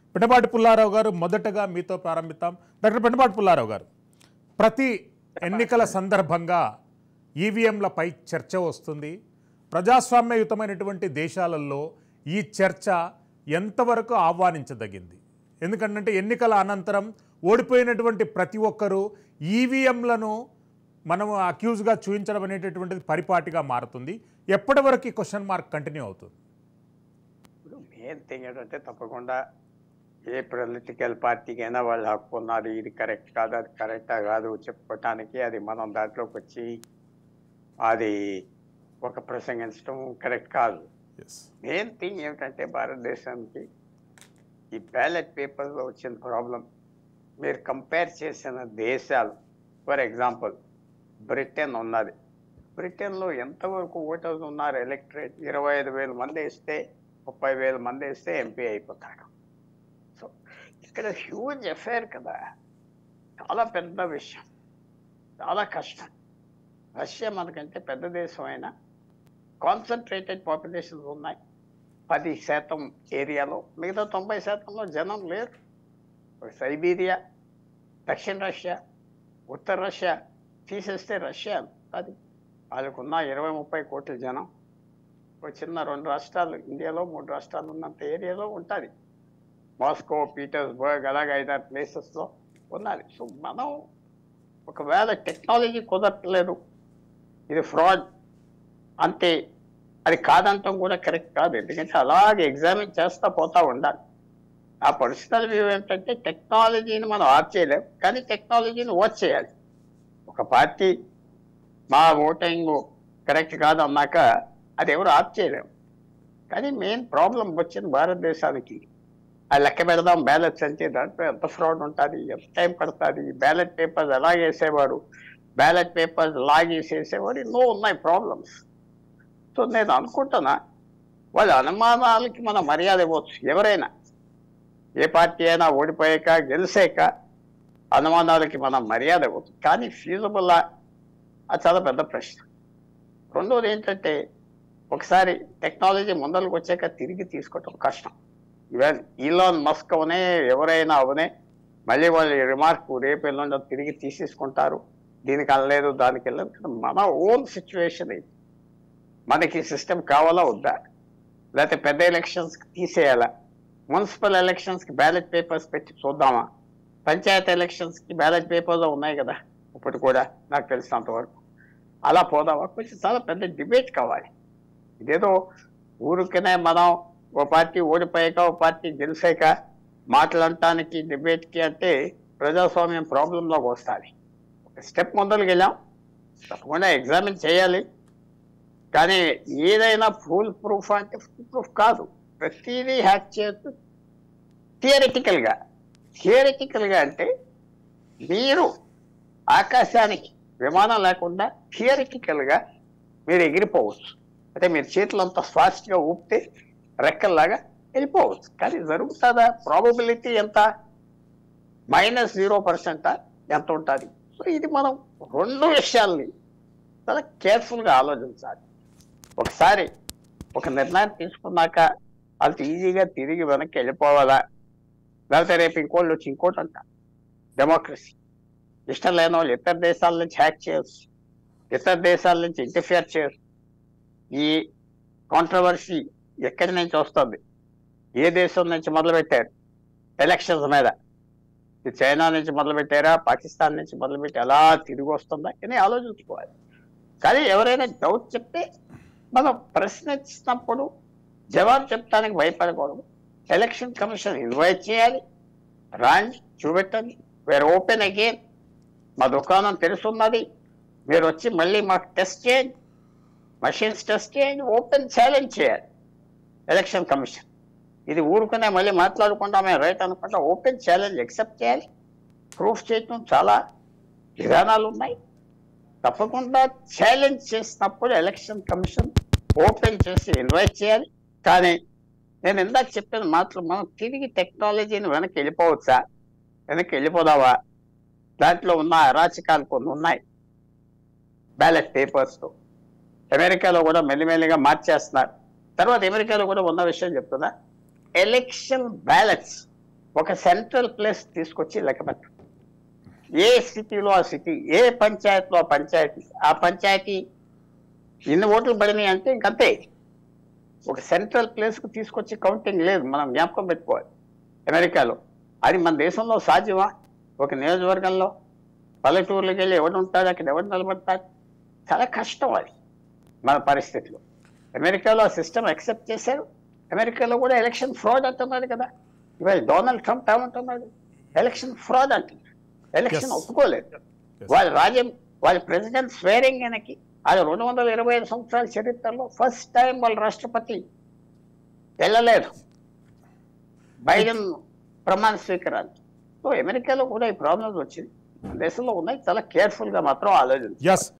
పెండపాటి పుల్లారావు గారు మొదటగా మీతో ప్రారంభిద్దాం డాక్టర్ పెండపాటి పుల్లారావు గారు ప్రతి ఎన్నికల సందర్భంగా ఈవీఎంలపై చర్చ వస్తుంది ప్రజాస్వామ్యయుతమైనటువంటి దేశాలలో ఈ చర్చ ఎంతవరకు ఆహ్వానించదగింది ఎందుకంటే ఎన్నికల అనంతరం ఓడిపోయినటువంటి ప్రతి ఒక్కరూ ఈవీఎంలను మనము అక్యూజ్గా చూపించడం అనేటటువంటిది పరిపాటిగా మారుతుంది ఎప్పటి వరకు ఈ క్వశ్చన్ మార్క్ కంటిన్యూ అవుతుంది ఇప్పుడు మెయిన్ థింగ్ ఏంటంటే తప్పకుండా ఏ పొలిటికల్ పార్టీకైనా వాళ్ళు హక్కు ఉన్నది ఇది కరెక్ట్ కాదు అది కరెక్టా కాదు చెప్పుకోవటానికి అది మనం దాంట్లోకి వచ్చి అది ఒక ప్రసంగించడం కరెక్ట్ కాదు ఎస్ మెయిన్ థింగ్ ఏమిటంటే భారతదేశానికి ఈ బ్యాలెట్ పేపర్లో వచ్చిన ప్రాబ్లం మీరు కంపేర్ చేసిన దేశాలు ఫర్ ఎగ్జాంపుల్ బ్రిటన్ ఉన్నది బ్రిటన్లో ఎంతవరకు ఓటర్స్ ఉన్నారు ఎలక్టరేట్ ఇరవై ఐదు వేల మంది ఇస్తే ముప్పై వేల మంది ఇస్తే ఎంపీ అయిపోతాడు సో ఇక్కడ హ్యూజ్ అఫేర్ కదా చాలా పెద్ద విషయం చాలా కష్టం రష్యా మనకంటే పెద్ద దేశం అయినా కాన్సన్ట్రేటెడ్ పాపులేషన్స్ ఉన్నాయి పది శాతం ఏరియాలో మిగతా తొంభై శాతంలో జనం లేరు సైబీరియా దక్షిణ రష్యా ఉత్తర రష్యా తీసేస్తే రష్యా అది వాళ్ళకున్న ఇరవై ముప్పై కోట్ల జనం ఒక చిన్న రెండు రాష్ట్రాలు ఇండియాలో మూడు రాష్ట్రాలు ఉన్నంత ఏరియాలో ఉంటుంది మాస్కో పీటర్స్బర్గ్ అలాగే ఐదారు ప్లేసెస్లో ఉన్నది సో మనం ఒకవేళ టెక్నాలజీ కుదరట్లేదు ఇది ఫ్రాడ్ అంతే అది కాదంటాం కూడా కరెక్ట్ కాదు ఎందుకంటే అలాగే ఎగ్జామిన్ చేస్తా పోతా ఉండాలి ఆ పర్సనల్ వ్యూ ఏంటంటే టెక్నాలజీని మనం ఆఫ్ చేయలేం కానీ టెక్నాలజీని ఓట్ చేయాలి ఒక పార్టీ మా ఓటింగ్ కరెక్ట్ కాదు అన్నాక అది ఎవరు ఆఫ్ చేయలేం కానీ మెయిన్ ప్రాబ్లం వచ్చింది భారతదేశానికి ఆ లెక్క పెడదాం బ్యాలెట్స్ అంటే దాంట్లో ఎంత ఫ్రాడ్ ఉంటుంది ఎంత టైం పడుతుంది బ్యాలెట్ పేపర్స్ ఎలా వేసేవారు బ్యాలెట్ పేపర్స్ లాగేసేసేవారు ఎన్నో ఉన్నాయి ప్రాబ్లమ్స్ సో నేను అనుకుంటున్నా వాళ్ళ అనుమానాలకి మనం మర్యాద ఇవ్వచ్చు ఎవరైనా ఏ పార్టీ అయినా ఓడిపోయాక గెలిసాక అనుమానాలకి మనం మర్యాద ఇవ్వచ్చు కానీ ఫీజబుల్ అది చాలా పెద్ద ప్రశ్న రెండోది ఏంటంటే ఒకసారి టెక్నాలజీ ముందరకు వచ్చాక తిరిగి తీసుకోవటం కష్టం ఈవెన్ ఈలాన్ మస్క్ అవనే ఎవరైనా అవనే మళ్ళీ వాళ్ళు రిమార్క్ రేపు ఎల్లుండో తిరిగి తీసేసుకుంటారు దీనికి అనలేదు దానికి వెళ్ళలేదు కానీ మన ఓన్ సిచ్యువేషన్ ఇది మనకి సిస్టమ్ కావాలా వద్దా లేకపోతే పెద్ద ఎలక్షన్స్ తీసేయాలా మున్సిపల్ ఎలక్షన్స్ కి బ్యాలెట్ పేపర్స్ పెట్టి చూద్దామా పంచాయత్ ఎలక్షన్స్ కి బ్యాలెట్ పేపర్స్ ఉన్నాయి కదా ఇప్పుడు కూడా నాకు తెలిసినంత వరకు అలా పోదామా కొంచెం చాలా పెద్ద డిబేట్ కావాలి ఇదేదో ఊరికనే మనం ఓ పార్టీ ఓడిపోయాక ఓ పార్టీ గెలిచాక మాట్లాడటానికి డిబేట్కి అంటే ప్రజాస్వామ్యం ప్రాబ్లంలోకి వస్తుంది ఒక స్టెప్ ముందరికి వెళ్ళాం తప్పకుండా ఎగ్జామిన్ చేయాలి కానీ ఏదైనా ఫుల్ ప్రూఫ్ అంటే ఫుల్ ప్రూఫ్ కాదు ప్రతిదీ హ్యాక్ చేయొచ్చు థియరిటికల్గా థియరిటికల్గా అంటే మీరు ఆకాశానికి విమానం లేకుండా థియరిటికల్గా మీరు ఎగిరిపోవచ్చు అంటే మీరు చేతులంతా ఫాస్ట్గా ఊపితే రెక్కల్లాగా వెళ్ళిపోవచ్చు కానీ జరుగుతుందా ప్రాబబిలిటీ ఎంత మైనస్ జీరో పర్సెంటా ఎంత ఉంటుంది సో ఇది మనం రెండు విషయాల్ని చాలా కేర్ఫుల్గా ఆలోచించాలి ఒకసారి ఒక నిర్ణయం తీసుకున్నాక అంత ఈజీగా తిరిగి వెనక్కి వెళ్ళిపోవాలా లేకపోతే రేపు ఇంకోళ్ళు వచ్చి ఇంకోటి అంట డెమోక్రసీ ఇష్టం లేని వాళ్ళు ఇతర దేశాల నుంచి హ్యాక్ చేయొచ్చు ఇతర దేశాల నుంచి ఇంటర్ఫియర్ చేయొచ్చు ఈ కాంట్రవర్సీ ఎక్కడి నుంచి వస్తుంది ఏ దేశం నుంచి మొదలుపెట్టారు ఎలక్షన్స్ మీద ఇది చైనా నుంచి మొదలుపెట్టారా పాకిస్తాన్ నుంచి మొదలుపెట్టి ఎలా తిరిగి వస్తుందా అని ఆలోచించుకోవాలి కానీ ఎవరైనా డౌట్ చెప్తే మనం ప్రశ్నించినప్పుడు జవాబు చెప్తానికి భయపడకూడదు ఎలక్షన్ కమిషన్ ఇన్వైట్ చేయాలి రాండి చూపెట్టండి వేర్ ఓపెన్ అగైన్ మా దుకాణం తెలుసున్నది మీరు వచ్చి మళ్ళీ మాకు టెస్ట్ చేయండి మషిన్స్ టెస్ట్ చేయండి ఓపెన్ ఛాలెంజ్ చేయాలి ఎలక్షన్ కమిషన్ ఇది ఊరుకునే మళ్ళీ మాట్లాడకుండా మేము రైట్ అనుకుంటా ఓపెన్ ఛాలెంజ్ యాక్సెప్ట్ చేయాలి ప్రూఫ్ చేయటం చాలా విధానాలు ఉన్నాయి తప్పకుండా ఛాలెంజ్ చేసినప్పుడు ఎలక్షన్ కమిషన్ ఓపెన్ చేసి ఇన్వైట్ చేయాలి కానీ నేను ఇందాక చెప్పిన మాటలు మనం తిరిగి టెక్నాలజీని వెనక్కి వెళ్ళిపోవచ్చా వెనక్కి వెళ్ళిపోదావా దాంట్లో ఉన్న అరాచకాలు కొన్ని ఉన్నాయి బ్యాలెట్ పేపర్స్తో అమెరికాలో కూడా మెల్లిమెల్లిగా మార్చేస్తున్నారు తర్వాత అమెరికాలో కూడా ఉన్న విషయం చెప్తున్నా ఎలక్షన్ బ్యాలెట్స్ ఒక సెంట్రల్ ప్లేస్ తీసుకొచ్చి లెక్క పెట్టు ఏ సిటీలో ఆ సిటీ ఏ పంచాయతీలో ఆ పంచాయతీ ఆ పంచాయతీ ఎన్ని ఓట్లు పడినాయి అంటే ఇంకంతే ఒక సెంట్రల్ ప్లేస్కు తీసుకొచ్చి కౌంటింగ్ లేదు మనం జ్ఞాపకం పెట్టుకోవాలి అమెరికాలో అది మన దేశంలో సాధ్యమా ఒక నియోజకవర్గంలో పల్లెటూర్లకు వెళ్ళి ఎవడు ఉంటాడు అక్కడ ఎవడు నిలబడతాడు చాలా కష్టం అది మన పరిస్థితిలో అమెరికాలో ఆ సిస్టమ్ యాక్సెప్ట్ చేశారు అమెరికాలో కూడా ఎలక్షన్ ఫ్రాడ్ అంటున్నారు కదా ఇవాళ డొనాల్డ్ ట్రంప్ ఏమంటున్నాడు ఎలక్షన్ ఫ్రాడ్ అంటున్నారు ఎలక్షన్ Yes. ఒప్పుకోలేదు వాళ్ళ రాజ్యం వాళ్ళ ప్రెసిడెంట్ స్వేరింగ్ వెనక్కి అది రెండు వందల ఇరవై ఐదు సంవత్సరాల చరిత్రలో ఫస్ట్ టైం వాళ్ళ రాష్ట్రపతి వెళ్ళలేదు బైడెన్ ప్రమాణ స్వీకారాలు సో అమెరికాలో కూడా ఈ ప్రాబ్లమ్స్ వచ్చింది మన దేశంలో ఉన్నాయి చాలా కేర్ఫుల్ గా మాత్రం ఆలోచించాలి ఎస్